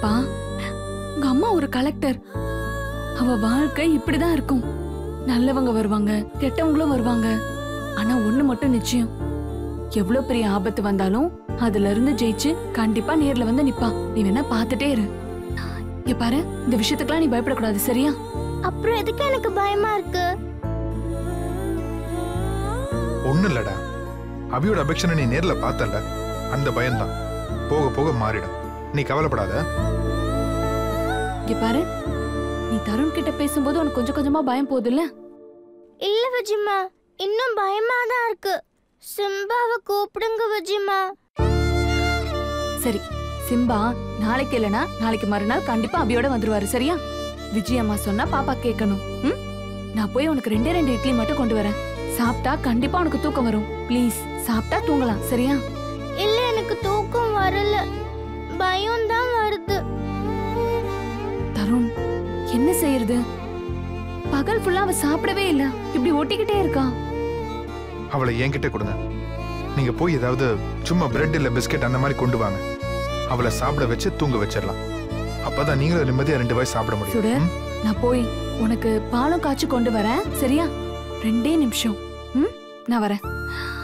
இல்லப்பா உங்க அம்மா ஒரு கலெக்டர் அவ வாழ்க்கை இப்படிதான் இருக்கும் நல்லவங்க வருவாங்க கெட்டவங்களும் வருவாங்க ஆனா ஒண்ணு மட்டும் நிச்சயம் எவ்வளவு பெரிய ஆபத்து வந்தாலும் அதுல இருந்து ஜெயிச்சு கண்டிப்பா நேர்ல வந்து நிப்பா நீ வேணா பாத்துட்டே இரு இங்க பாரு இந்த விஷயத்துக்குலாம் நீ பயப்படக்கூடாது சரியா அப்புறம் எதுக்கு எனக்கு பயமா இருக்கு ஒண்ணும் இல்லடா அபியோட அபெக்ஷனை நீ நேர்ல பார்த்தல அந்த பயம்தான் போக போக மாறிடும் நீ கவலைப்படாத இங்க பாரு நீ தருண் கிட்ட பேசும்போது உனக்கு கொஞ்சம் கொஞ்சமா பயம் போகுதுல்ல இல்ல விஜிமா இன்னும் பயமா தான் இருக்கு சிம்பாவை கூப்பிடுங்க விஜிமா சரி சிம்பா நாளைக்கு இல்லனா நாளைக்கு மறுநாள் கண்டிப்பா அபியோட வந்துருவாரு சரியா விஜய் அம்மா சொன்னா பாப்பா கேட்கணும் ம்? நான் போய் உனக்கு ரெண்டே ரெண்டு இட்லி மட்டும் கொண்டு வரேன் சாப்பிட்டா கண்டிப்பா உனக்கு தூக்கம் வரும் ப்ளீஸ் சாப்பிட்டா தூங்கலாம் சரியா இல்ல எனக்கு தூக்கம் வரல பயம் தான் வருது தருண் என்ன செய்யறது பகல் ஃபுல்லா அவ சாப்பிடவே இல்ல இப்படி ஒட்டிக்கிட்டே இருக்கா அவளை என்கிட்ட கொடுங்க நீங்க போய் ஏதாவது சும்மா பிரெட் இல்ல பிஸ்கெட் அந்த மாதிரி கொண்டு வாங்க அவளை சாப்பிட வச்சு தூங்க வச்சிடலாம் அப்பதான் நீங்களும் நிம்மதியா ரெண்டு வாய் சாப்பிட சுடர் முடியும் ம்? நான் போய் உனக்கு பாலும் காய்ச்சி கொண்டு வரேன் சரியா ரெண்டே நிமிஷம் ம் நான் வரேன்